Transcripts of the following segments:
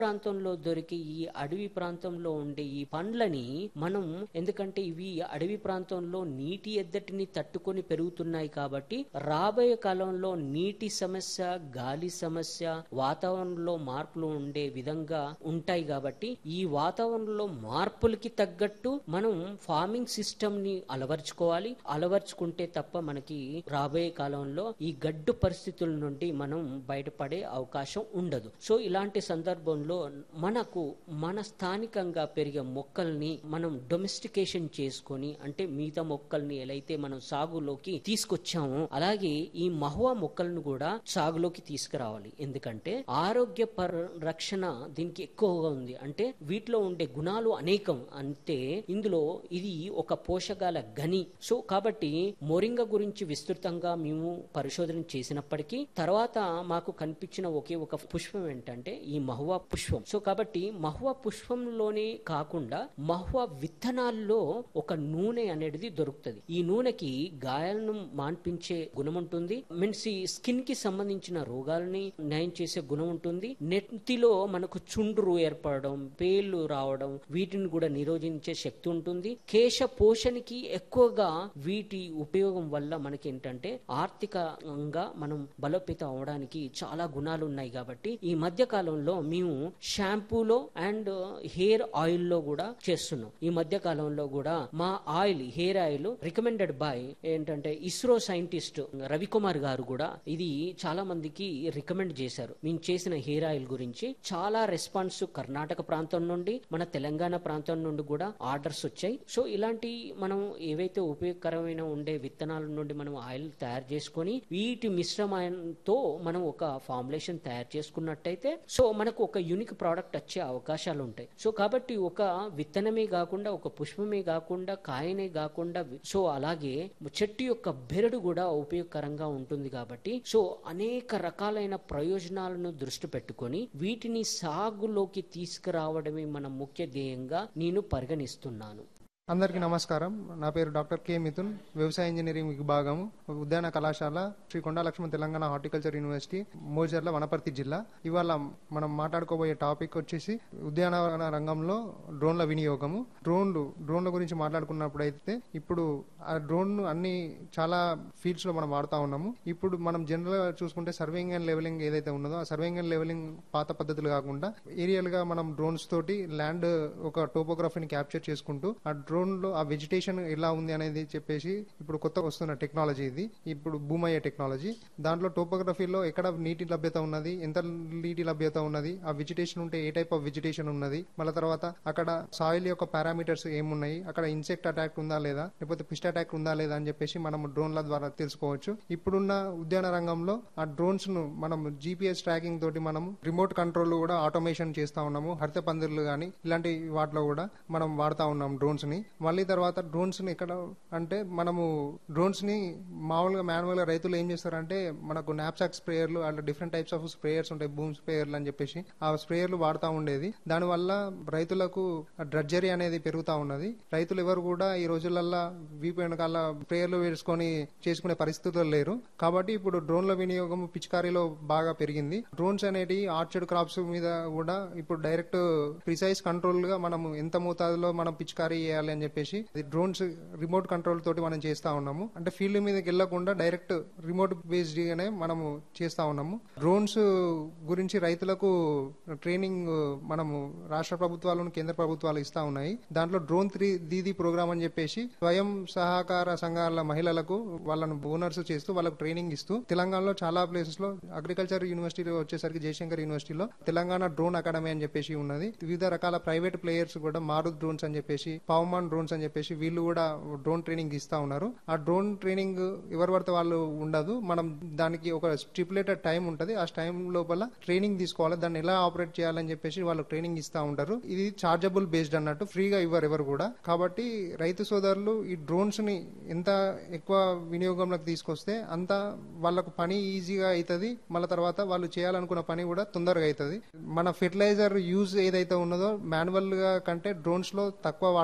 ప్రాంతంలో దొరికే ఈ అడవి ప్రాంతంలో ఉండే ఈ పండ్లని మనం ఎందుకంటే ఇవి అడవి ప్రాంతంలో నీటి ఎద్దటిని తట్టుకొని పెరుగుతున్నాయి కాబట్టి రాబోయే కాలంలో నీటి సమస్య గాలి సమస్య వాతావరణంలో మార్పులు ఉండే విధంగా ఉంటాయి కాబట్టి ఈ వాతావరణంలో మార్పులకి తగ్గట్టు మనం ఫార్మింగ్ సిస్టమ్ ని అలవర్చుకోవాలి అలవర్చుకుంటే తప్ప మనకి రాబోయే కాలంలో ఈ గడ్డు పరిస్థితుల నుండి మనం బయటపడే అవకాశం ఉండదు సో ఇలాంటి సందర్భంలో మనకు మన స్థానికంగా పెరిగే మొక్కల్ని మనం డొమెస్టికేషన్ చేసుకొని అంటే మిగతా మొక్కల్ని ఎలా అయితే మనం సాగులోకి తీసుకొచ్చామో అలాగే ఈ మహువా మొక్కలను కూడా సాగులోకి తీసుకురావాలి ఎందుకంటే ఆరోగ్య పరిరక్షణ దీనికి ఎక్కువగా ఉంది అంటే వీటిలో ఉండే గుణాలు అనేకం అంటే ఇందులో ఇది ఒక పోషకాల గని సో కాబట్టి మోరింగ గురించి విస్తృతంగా మేము పరిశోధన చేసినప్పటికీ తర్వాత మాకు కనిపించిన ఒకే ఒక పుష్పం ఏంటంటే ఈ మహువా పుష్పం సో కాబట్టి మహువా పుష్పంలోనే కాకుండా మహువా విత్తనాల్లో ఒక నూనె అనేది దొరుకుతుంది ఈ నూనెకి గాయాలను మాన్పించే గుణం ఉంటుంది మీన్స్ ఈ స్కిన్ కి సంబంధించిన రోగాలని నయం చేసే గుణం ఉంటుంది నెత్తిలో మనకు చుండ్రు ఏర్పడడం పేర్లు రావడం వీటిని కూడా నిరోధించే శక్తి ఉంటుంది కేశ పోషణకి ఎక్కువగా వీటి ఉపయోగం వల్ల మనకి ఏంటంటే ఆర్థికంగా మనం బలోపేతం అవడానికి చాలా గుణాలు ఉన్నాయి కాబట్టి ఈ మధ్య కాలంలో మేము షాంపూలో అండ్ హెయిర్ ఆయిల్ లో కూడా చేస్తున్నాం ఈ మధ్య కాలంలో కూడా మా oil hair oil recommended by ఏంటంటే ఇస్రో సైంటిస్ట్ రవికుమార్ గారు కూడా ఇది చాలా మందికి రికమెండ్ చేశారు మేము చేసిన హెయిర్ ఆయిల్ గురించి చాలా రెస్పాన్స్ కర్ణాటక ప్రాంతం నుండి మన తెలంగాణ ప్రాంతం నుండి కూడా ఆర్డర్స్ వచ్చాయి సో ఇలాంటి మనం ఏవైతే ఉపయోగకరమైన ఉండే విత్తనాల నుండి మనం ఆయిల్ తయారు చేసుకొని వీటి మిశ్రమంతో మనం ఒక ఫార్ములేషన్ తయారు చేసుకున్నట్టయితే సో మనకు ఒక యూనిక్ ప్రోడక్ట్ వచ్చే అవకాశాలు ఉంటాయి సో కాబట్టి ఒక విత్తనమే కాకుండా ఒక పుష్పమే కాకుండా కాయనే కాకుండా సో అలాగే చెట్టు యొక్క బెరడు కూడా ఉపయోగకరంగా ఉంటుంది కాబట్టి సో అనేక రకాలైన ప్రయోజనాలను దృష్టి పెట్టుకొని వీటిని సాగులోకి తీసుకురావడమే మన ముఖ్య ధ్యేయంగా నేను పరిగణిస్తున్నాను అందరికీ నమస్కారం నా పేరు డాక్టర్ కె మిథున్ వ్యవసాయ ఇంజనీరింగ్ విభాగము ఉద్యాన కళాశాల శ్రీ కొండా లక్ష్మణ్ తెలంగాణ హార్టికల్చర్ యూనివర్సిటీ మోజర్ల వనపర్తి జిల్లా ఇవాళ మనం మాట్లాడుకోబోయే టాపిక్ వచ్చేసి ఉద్యానవన రంగంలో డ్రోన్ల వినియోగము డ్రోన్లు డ్రోన్ల గురించి మాట్లాడుకున్నప్పుడు అయితే ఇప్పుడు ఆ డ్రోన్ అన్ని చాలా ఫీల్డ్స్ లో మనం వాడుతా ఉన్నాము ఇప్పుడు మనం జనరల్ గా చూసుకుంటే సర్వేయింగ్ అండ్ లెవెలింగ్ ఏదైతే ఉన్నదో ఆ సర్వేయింగ్ అండ్ లెవెలింగ్ పాత పద్ధతులు కాకుండా ఏరియల్ గా మనం డ్రోన్స్ తోటి ల్యాండ్ ఒక టోపోగ్రఫీని క్యాప్చర్ చేసుకుంటూ ఆ డ్రోన్ లో ఆ వెజిటేషన్ ఎలా ఉంది అనేది చెప్పేసి ఇప్పుడు కొత్త వస్తున్న టెక్నాలజీ ఇది ఇప్పుడు భూమయ్య టెక్నాలజీ దాంట్లో టోపోగ్రఫీలో ఎక్కడ నీటి లభ్యత ఉన్నది ఎంత నీటి లభ్యత ఉన్నది ఆ వెజిటేషన్ ఉంటే ఏ టైప్ ఆఫ్ వెజిటేషన్ ఉన్నది మళ్ళీ తర్వాత అక్కడ సాయిల్ యొక్క పారామీటర్స్ ఏమున్నాయి అక్కడ ఇన్సెక్ట్ అటాక్ ఉందా లేదా లేకపోతే పిస్ట్ అటాక్ ఉందా లేదా అని చెప్పేసి మనం డ్రోన్ల ద్వారా తెలుసుకోవచ్చు ఇప్పుడున్న ఉద్యాన రంగంలో ఆ డ్రోన్స్ ను మనం జీపీఎస్ ట్రాకింగ్ తోటి మనం రిమోట్ కంట్రోల్ కూడా ఆటోమేషన్ చేస్తా ఉన్నాము హరిత పందిర్లు కానీ ఇలాంటి వాటిలో కూడా మనం వాడుతా ఉన్నాం డ్రోన్స్ ని మళ్ళీ తర్వాత డ్రోన్స్ ని ఎక్కడ అంటే మనము డ్రోన్స్ ని మామూలుగా మాన్యువల్ గా రైతులు ఏం చేస్తారంటే మనకు నాప్సాక్ స్ప్రేయర్లు అట్లా డిఫరెంట్ టైప్స్ ఆఫ్ స్ప్రేయర్స్ ఉంటాయి బూమ్ స్ప్రేయర్లు అని చెప్పేసి ఆ స్ప్రేయర్లు వాడుతూ ఉండేది దానివల్ల రైతులకు డ్రడ్జరీ అనేది పెరుగుతా ఉన్నది రైతులు ఎవరు కూడా ఈ రోజులల్లో వీపు వెనకాల స్ప్రేయర్లు వేసుకొని చేసుకునే పరిస్థితులు లేరు కాబట్టి ఇప్పుడు డ్రోన్ల వినియోగం పిచికారీలో బాగా పెరిగింది డ్రోన్స్ అనేటి ఆర్చర్డ్ క్రాప్స్ మీద కూడా ఇప్పుడు డైరెక్ట్ ప్రిసైజ్ కంట్రోల్ గా మనం ఎంత మోతాదులో మనం పిచికారీ చేయాలి అని చెప్పేసి డ్రోన్స్ రిమోట్ కంట్రోల్ తోటి మనం చేస్తా ఉన్నాము అంటే ఫీల్డ్ మీదకి వెళ్లకుండా డైరెక్ట్ రిమోట్ బేస్డ్ గానే మనము చేస్తా ఉన్నాము డ్రోన్స్ గురించి రైతులకు ట్రైనింగ్ మనము రాష్ట్ర ప్రభుత్వాలను కేంద్ర ప్రభుత్వాలు ఇస్తా ఉన్నాయి దాంట్లో డ్రోన్ త్రీ దీది ప్రోగ్రామ్ అని చెప్పేసి స్వయం సహకార సంఘాల మహిళలకు వాళ్ళను ఓనర్స్ చేస్తూ వాళ్ళకు ట్రైనింగ్ ఇస్తూ తెలంగాణలో చాలా ప్లేసెస్ లో అగ్రికల్చర్ యూనివర్సిటీలో వచ్చేసరికి జయశంకర్ యూనివర్సిటీలో తెలంగాణ డ్రోన్ అకాడమీ అని చెప్పేసి ఉన్నది వివిధ రకాల ప్రైవేట్ ప్లేయర్స్ కూడా మారుత్ డ్రోన్స్ అని చెప్పేసి పవమాన్ డ్రోన్స్ అని చెప్పేసి వీళ్ళు కూడా డ్రోన్ ట్రైనింగ్ ఇస్తా ఉన్నారు ఆ డ్రోన్ ట్రైనింగ్ ఎవరు పడితే వాళ్ళు ఉండదు మనం దానికి ఒక స్టిపులేటెడ్ టైం ఉంటది ఆ టైం లోపల ట్రైనింగ్ తీసుకోవాలి దాన్ని ఎలా ఆపరేట్ చేయాలని చెప్పేసి వాళ్ళు ట్రైనింగ్ ఇస్తా ఉంటారు ఇది చార్జబుల్ బేస్డ్ అన్నట్టు ఫ్రీగా ఇవ్వరు ఎవరు కూడా కాబట్టి రైతు సోదరులు ఈ డ్రోన్స్ ని ఎంత ఎక్కువ వినియోగంలోకి తీసుకొస్తే అంత వాళ్ళకు పని ఈజీగా అవుతుంది మళ్ళీ తర్వాత వాళ్ళు చేయాలనుకున్న పని కూడా తొందరగా అవుతుంది మన ఫెర్టిలైజర్ యూజ్ ఏదైతే ఉన్నదో మాన్యువల్ గా కంటే డ్రోన్స్ లో తక్కువ వాడకం ఉంటది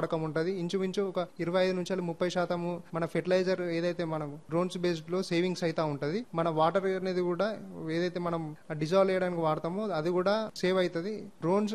ఉంటది ఇంచుమించు ఒక ఇరవై ఐదు నుంచి ముప్పై శాతము మన ఫెర్టిలైజర్ ఏదైతే మనం డ్రోన్స్ బేస్డ్ లో సేవింగ్స్ అయితే ఉంటది మన వాటర్ అనేది కూడా ఏదైతే మనం డిజాల్వ్ చేయడానికి వాడతామో అది కూడా సేవ్ అవుతుంది డ్రోన్స్